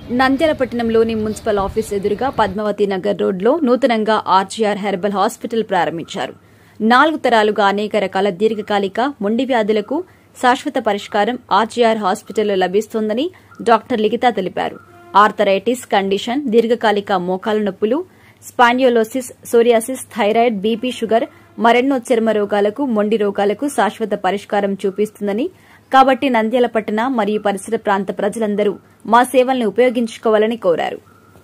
నంద్యాలపట్నంలోని municipal office ఎదురుగా పద్మావతి నగర్ రోడ్లో నూతనంగా ఆర్జీఆర్ హెర్బల్ హాస్పిటల్ ప్రారంభించారు నాలుగు తరాలుగా అనేక రకాల దీర్ఘకాలిక మొండి వ్యాధులకు శాశ్వత పరిష్కారం ఆర్జీఆర్ హాస్పిటల్లో లభిస్తోందని డాక్టర్ లిఖిత తెలిపారు ఆర్థరైటిస్ కండిషన్ దీర్ఘకాలిక మోకాల నొప్పులు spondylosis psoriasis thyroid BP sugar మరెన్నో చర్మ రోగాలకు మొండి రోగాలకు శాశ్వత పరిష్కారం చూపిస్తుందని కాబట్టి నంద్యాల పట్టణ మరియు పరిసర ప్రాంత ప్రజలందరూ మా సేవల్ని ఉపయోగించుకోవాలని కోరారు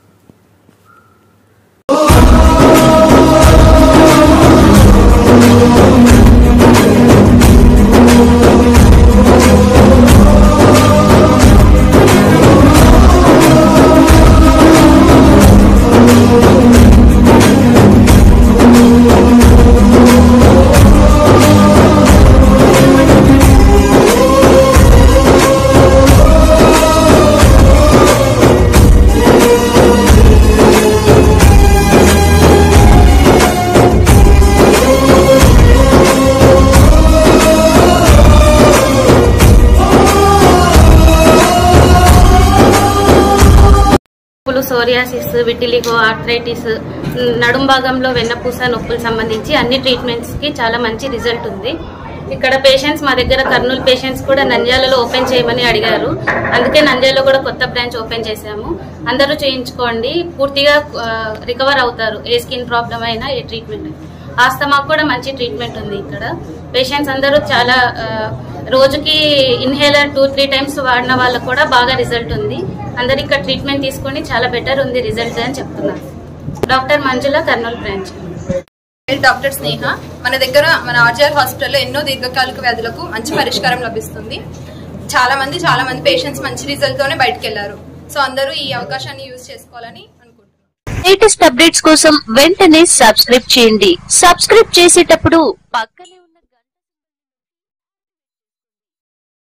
నొప్పులు సోరియాసిస్ విటిలిగో ఆర్థరైటిస్ నడుం భాగంలో వెన్నపూస నొప్పులు సంబంధించి అన్ని ట్రీట్మెంట్స్ కి చాలా మంచి రిజల్ట్ ఉంది ఇక్కడ పేషెంట్స్ మా దగ్గర కర్నూలు పేషెంట్స్ కూడా నంద్యాలలో ఓపెన్ చేయమని అడిగారు అందుకే నంద్యాలలో కూడా కొత్త బ్రాంచ్ ఓపెన్ చేశాము అందరూ చేయించుకోండి పూర్తిగా రికవర్ అవుతారు ఏ స్కిన్ ప్రాబ్లం అయినా ఏ ట్రీట్మెంట్ ఆస్తమాకు కూడా మంచి ట్రీట్మెంట్ ఉంది ఇక్కడ పేషెంట్స్ అందరూ చాలా ఆ, రోజుకి ఇన్హేలర్ టూ త్రీ టైమ్స్ వాడిన వాళ్ళకు కూడా బాగా రిజల్ట్ ఉంది అందరు ఇక్కడ ట్రీట్మెంట్ తీసుకొని చాలా బెటర్ ఉంది రిజల్ట్ అని చెప్తున్నారు డాక్టర్ మంజుల కర్నూలు బ్రాంచ్ నేను డాక్టర్ స్నేహ మన దగ్గర మన ఆర్జీఆర్ హాస్పిటల్లో ఎన్నో దీర్ఘకాలిక వ్యాధులకు మంచి పరిష్కారం లభిస్తుంది చాలా మంది చాలా మంది పేషెంట్స్ మంచి రిజల్ట్ తోనే బయటకు వెళ్లారు సో అందరూ ఈ అవకాశాన్ని యూజ్ చేసుకోవాలని అనుకుంటున్నాను లేటెస్ట్ అప్డేట్స్ కోసం వెంటనే సబ్స్క్రైబ్ చేయండి సబ్స్క్రైబ్ చేసేటప్పుడు పక్కనే ఉన్న గంట